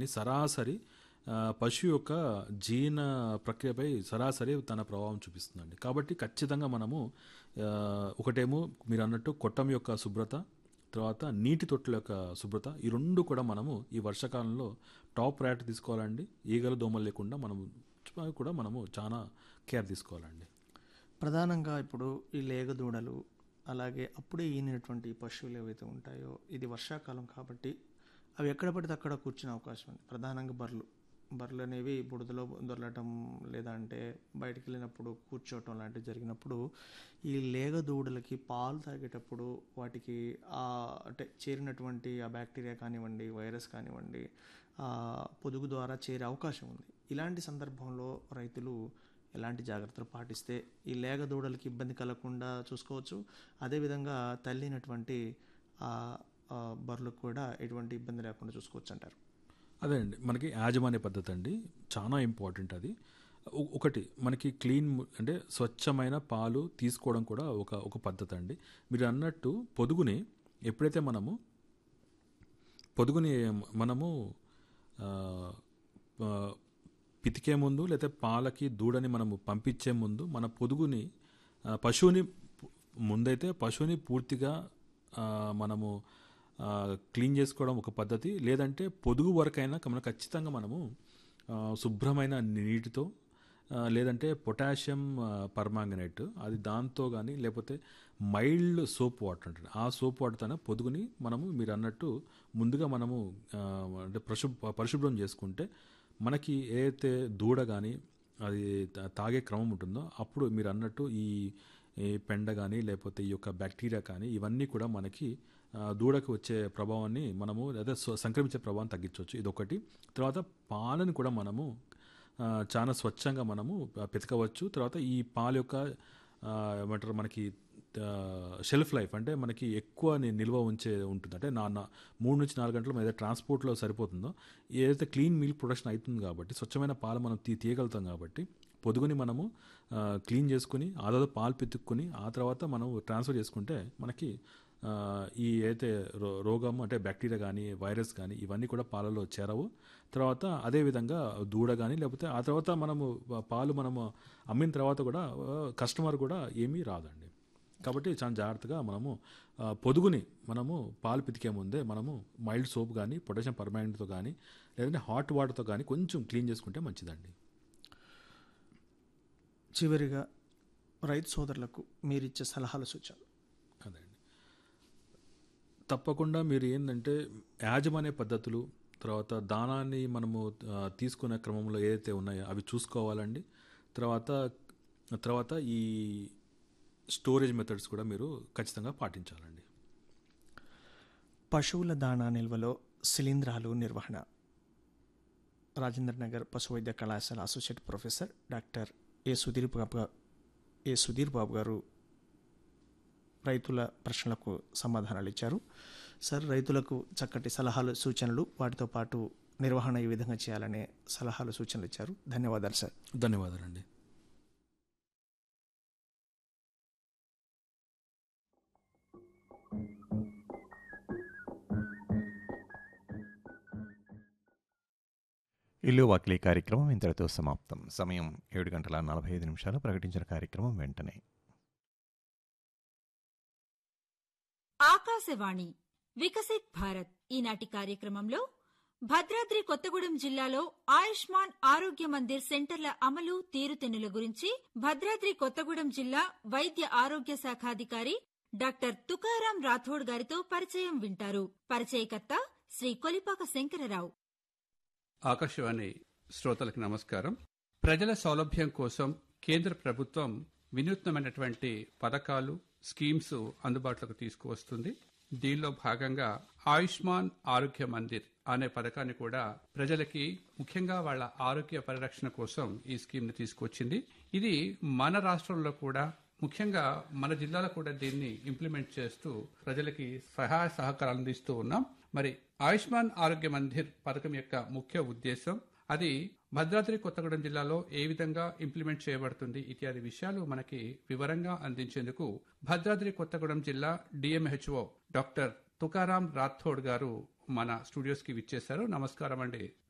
కానీ సరాసరి ఆ, పశువు యొక్క జీన ప్రక్రియపై సరాసరి తన ప్రభావం చూపిస్తుందండి కాబట్టి ఖచ్చితంగా మనము ఆ, ఒకటేమో మీరు అన్నట్టు కొట్టం యొక్క శుభ్రత తర్వాత నీటి తొట్టుల యొక్క శుభ్రత ఈ రెండు కూడా మనము ఈ వర్షాకాలంలో టాప్ ప్రయారిటీ తీసుకోవాలండి ఈగలు దోమలు లేకుండా మనము కూడా మనము చాలా కేర్ తీసుకోవాలండి ప్రధానంగా ఇప్పుడు ఈ లేగదూడలు అలాగే అప్పుడే ఈనినటువంటి పశువులు ఏవైతే ఉంటాయో ఇది వర్షాకాలం కాబట్టి అవి ఎక్కడ పడితే అక్కడ కూర్చునే అవకాశం ఉంది ప్రధానంగా బర్రెలు బర్రెలు అనేవి బుడదలో దొరలటం లేదా అంటే బయటికి వెళ్ళినప్పుడు కూర్చోవటం లాంటివి జరిగినప్పుడు ఈ లేగదూడలకి పాలు తాగేటప్పుడు వాటికి ఆ అంటే చేరినటువంటి ఆ బ్యాక్టీరియా కానివ్వండి వైరస్ కానివ్వండి ఆ పొదుగు ద్వారా చేరే అవకాశం ఉంది ఇలాంటి సందర్భంలో రైతులు ఎలాంటి జాగ్రత్తలు పాటిస్తే ఈ లేగ దూడలకి ఇబ్బంది కలగకుండా చూసుకోవచ్చు అదేవిధంగా తల్లినటువంటి ఆ ఆ బర్రెలకు కూడా ఎటువంటి ఇబ్బంది లేకుండా చూసుకోవచ్చు అంటారు అదే అండి మనకి యాజమాన్య పద్ధతి అండి చాలా ఇంపార్టెంట్ అది ఒ- ఒకటి మనకి క్లీన్ ము- అంటే స్వచ్ఛమైన పాలు తీసుకోవడం కూడా ఒక ఒక పద్ధతి అండి మీరు అన్నట్టు పొదుగుని ఎప్పుడైతే మనము పొదుగుని మనము ఆ, ఆ, పితికే ముందు లేదా పాలకి దూడని మనము పంపించే ముందు మన పొదుగుని ఆ, పశువుని పు- ముందైతే పశువుని పూర్తిగా ఆ, మనము ఆ, క్లీన్ చేసుకోవడం ఒక పద్ధతి లేదంటే పొదుగు వరకైనా మనం ఖచ్చితంగా మనము ఆ, శుభ్రమైన నీటితో ఆ, లేదంటే పొటాషియం పర్మాంగనేట్ అది దాంతో కానీ లేకపోతే మైల్డ్ సోప్ వాటర్ ఉంటుంది ఆ సోప్ వాటర్తోనే పొదుగుని మనము మీరు అన్నట్టు ముందుగా మనము ఆ, అంటే పరిశు పరిశుభ్రం చేసుకుంటే మనకి ఏదైతే దూడ కానీ అది తా- తాగే క్రమం ఉంటుందో అప్పుడు మీరు అన్నట్టు ఈ ఈ పెండ కానీ లేకపోతే ఈ యొక్క బ్యాక్టీరియా కానీ ఇవన్నీ కూడా మనకి ఆ, దూడకు వచ్చే ప్రభావాన్ని మనము లేదా స్వ- సంక్రమించే ప్రభావం తగ్గించవచ్చు ఇదొకటి తర్వాత పాలను కూడా మనము ఆ, చాలా స్వచ్ఛంగా మనము ఆ, పితకవచ్చు తర్వాత ఈ పాల యొక్క ఆ, ఏమంటారు మనకి షెల్ఫ్ లైఫ్ అంటే మనకి ఎక్కువ ని- నిల్వ ఉంచే ఉంటుంది అంటే నా నా- మూడు నుంచి నాలుగు గంటలు ఏదైతే ట్రాన్స్పోర్ట్లో సరిపోతుందో ఏదైతే క్లీన్ మిల్క్ ప్రొడక్షన్ అవుతుంది కాబట్టి స్వచ్ఛమైన పాలు మనం తీ తీయగలుగుతాం కాబట్టి పొదుగుని మనము ఆ, క్లీన్ చేసుకుని ఆ తర్వాత పాలు పితుక్కుని ఆ తర్వాత మనం ట్రాన్స్ఫర్ చేసుకుంటే మనకి ఆ, ఈ అయితే రో రోగం అంటే బ్యాక్టీరియా కానీ వైరస్ కానీ ఇవన్నీ కూడా పాలలో చేరవు తర్వాత అదేవిధంగా దూడ కానీ లేకపోతే ఆ తర్వాత మనము ప- పాలు మనము అమ్మిన తర్వాత కూడా ఆ, కస్టమర్ కూడా ఏమీ రాదండి కాబట్టి చాలా జాగ్రత్తగా మనము ఆ, పొదుగుని మనము పాలు పితికే ముందే మనము మైల్డ్ సోప్ కానీ పొటాషియం పర్మానెంట్తో కానీ లేదంటే హాట్ వాటర్తో కానీ కొంచెం క్లీన్ చేసుకుంటే మంచిదండి చివరిగా రైతు సోదరులకు మీరిచ్చే సలహాలు సూచనలు అదే అండి తప్పకుండా మీరు ఏంటంటే యాజమాన్య పద్ధతులు తర్వాత దానాన్ని మనము ఆ, తీసుకునే క్రమంలో ఏదైతే ఉన్నాయో అవి చూసుకోవాలండి తర్వాత తర్వాత ఈ స్టోరేజ్ మెథడ్స్ కూడా మీరు ఖచ్చితంగా పాటించాలండి పశువుల దాణా నిల్వలో శిలీంధ్రాలు నిర్వహణ రాజేంద్ర నగర్ పశు వైద్య కళాశాల associate professor doctor A Sudheer Babu గా- ఏ సుధీర్ బాబు గారు రైతుల ప్రశ్నలకు సమాధానాలు ఇచ్చారు సార్ రైతులకు చక్కటి సలహాలు సూచనలు వాటితో పాటు నిర్వహణ ఈ విధంగా చేయాలనే సలహాలు సూచనలు ఇచ్చారు ధన్యవాదాలు సార్ ధన్యవాదాలండి ఇల్లు వాకిలి కార్యక్రమం ఇంతటితో సమాప్తం సమయం ఏడు గంటల నలభై ఐదు నిమిషాలు ప్రకటించిన కార్యక్రమం వెంటనే ఆకాశవాణి వికసిత్ భారత్ ఈనాటి కార్యక్రమంలో భద్రాద్రి కొత్తగూడెం జిల్లాలో ఆయుష్మాన్ ఆరోగ్య మందిర్ సెంటర్ల అమలు తీరుతెన్నుల గురించి భద్రాద్రి కొత్తగూడెం జిల్లా వైద్య ఆరోగ్య శాఖాధికారి డాక్టర్ తుకారాం రాథోడ్ గారితో పరిచయం వింటారు పరిచయకర్త శ్రీ కొలిపాక శంకరరావు ఆకాశవాణి శ్రోతలకు నమస్కారం ప్రజల సౌలభ్యం కోసం కేంద్ర ప్రభుత్వం వినూత్నమైనటువంటి పథకాలు స్కీమ్స్ అందుబాటులోకి తీసుకువస్తుంది దీనిలో భాగంగా ఆయుష్మాన్ ఆరోగ్య మందిర్ అనే పథకాన్ని కూడా ప్రజలకి ముఖ్యంగా వాళ్ళ ఆరోగ్య పరిరక్షణ కోసం ఈ స్కీమ్ ని తీసుకొచ్చింది ఇది మన రాష్ట్రంలో కూడా ముఖ్యంగా మన జిల్లాలో కూడా దీన్ని ఇంప్లిమెంట్ చేస్తూ ప్రజలకి సహాయ సహకారాలు అందిస్తూ ఉన్నాం మరి ఆయుష్మాన్ ఆరోగ్య మందిర్ పథకం యొక్క ముఖ్య ఉద్దేశం అది భద్రాద్రి కొత్తగూడెం జిల్లాలో ఏ విధంగా ఇంప్లిమెంట్ చేయబడుతుంది ఇత్యాది విషయాలు మనకి వివరంగా అందించేందుకు భద్రాద్రి కొత్తగూడెం జిల్లా డిఎంహెచ్ఓ డాక్టర్ తుకారాం రాథోడ్ గారు మన స్టూడియోస్ కి విచ్చేశారు నమస్కారం అండి